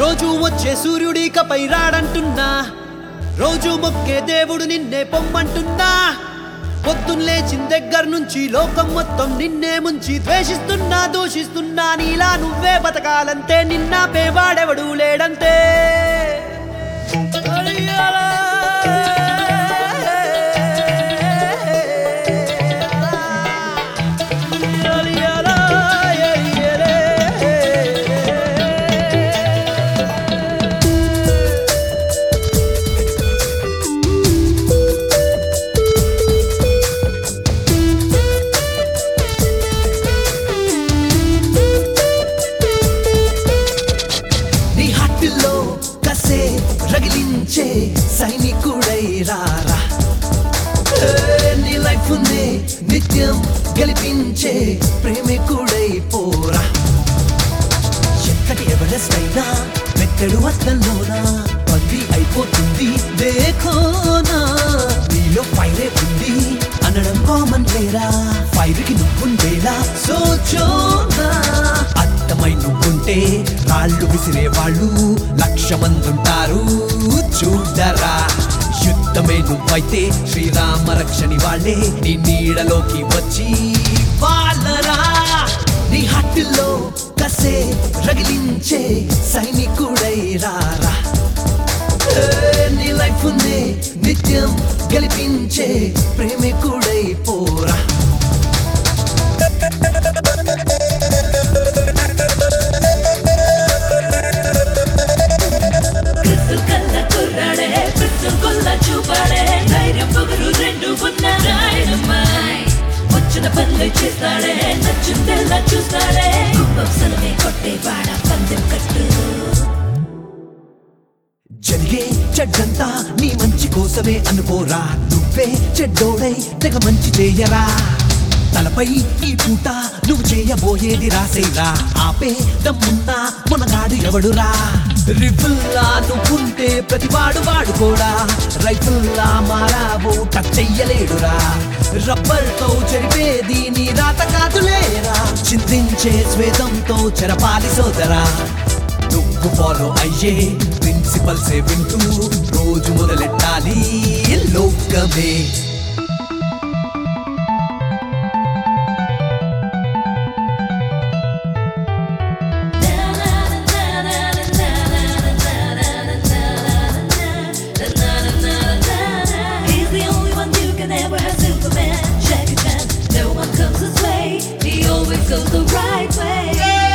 రోజు వచ్చే సూర్యుడికపై రాడంటున్నా రోజు మొక్కే దేవుడు నిన్నే పొమ్మంటున్నా పొద్దున్న లేచిన దగ్గర నుంచి లోకం మొత్తం నిన్నే ముంచి ద్వేషిస్తున్నా దూషిస్తున్నా నీలా నువ్వే బతకాలంతే నిన్న పేవాడెవడు లేడంతే నీ హట్టులో కసే రగిలించే సైనికుడై రారా ఏ, నీ లైఫ్ నే నిత్యం గెలిపించే ప్రేమికుడై పోరా ఎక్కడి ఎవరెస్ట్ అయినా మెత్తడు అద్దంలోనా బందీ అయిపోతుంది దేఖోనా నీలో ఫైరే ఉంది అనడం కామన్ లేరా ఫైర్ కి నువ్వుండేలా సోచోనా అర్థమై నువ్వుంటే రాళ్ళు విసిరే వాళ్ళు లక్ష మంది ఉంటారు చూడరా యుద్ధమే నువ్వైతే శ్రీరామ రక్షణి వాళ్ళే నీ నీడలోకి వచ్చి వాళ్ళరా నీ హట్టులో కసే రగిలించే సైనికుడై రారా ఏ, నీ లైఫ్ నే నిత్యం గెలిపించే ప్రేమికుడై పోరా క్రిస్టల్ కళ్ళ కుర్రాడే క్రిస్టల్ కొల్ల చూపాడే ధైర్యం పొగరు రెండు ఉన్న డైనమైట్ వచ్చిన పనులు చేస్తాడే నచ్చిందెల్లా చూస్తాడే కుంభంసలమే కొట్టేవాడ పందెం కట్టు జరిగే చెడ్డంతా నీ మంచి కోసమే అనుకోరా నువ్వే చెడ్డోడై తెగ మంచి చేయరా తలపై ఈ పూట నువ్వు చేయబోయేది రాసేరా ఆపే దమ్మున్నా మునగాడు ఎవడురా రిఫుల్లా నువ్వుంటే ప్రతివాడు వాడుకోడా రైఫుల్లా మారావు టచ్ చెయ్యలేడురా రబ్బర్తో చెరిపేది నీ రాత కాదులేరా చింతించే స్వేదంతో చెరపాలి సోదరా నువ్వు ఫాలో అయ్యే ప్రిన్సిపల్సే వింటూ రోజు మొదలెట్టాలి లోకమే He's the only one who can ever have Superman. Check it out, no one comes his way. He always goes the right way.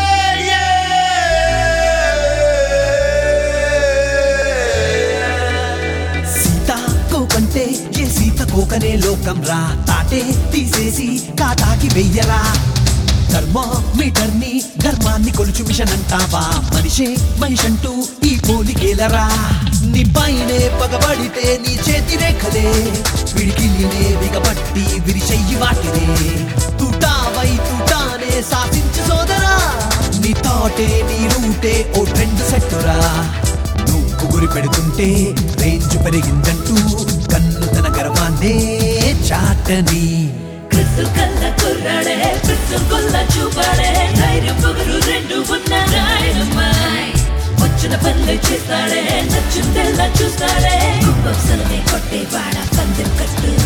Sita కోకంటే ఏ సీత కోకనే లోకం రా తాటే తీసేసి కాటాకి వెయ్యరా ధర్మ మీటర్ ని ధర్మాన్ని కొలుచు మిషన్ అంటావా మనిషే మనిషంటూ ఈ పోలికేలరా నీ పైనే పగబడితే నీ చేతి రేఖలే విడికిలినే బిగబట్టి విరిచెయ్యి వాటినే తుటావై తుటానే శాసించు సోదరా నీ తాటే నీ రూటే ఓ ట్రెండ్ సెట్టురా నువ్వు గురి పెడుతుంటే రేంజ్ పెరిగిందంటూ కన్ను తన గర్వాన్నే చాటని క్రిస్టల్ కళ్ళ కుర్రాడే క్రిస్టల్ కొల్ల చూపాడే ధైర్యం పొగరు రెండు ఉన్న డైనమైట్ వచ్చిన పనులు చేస్తాడే నచ్చిందెల్లా చూస్తాడే కుంభంసలమే కొట్టేవాడ పందెం కట్టు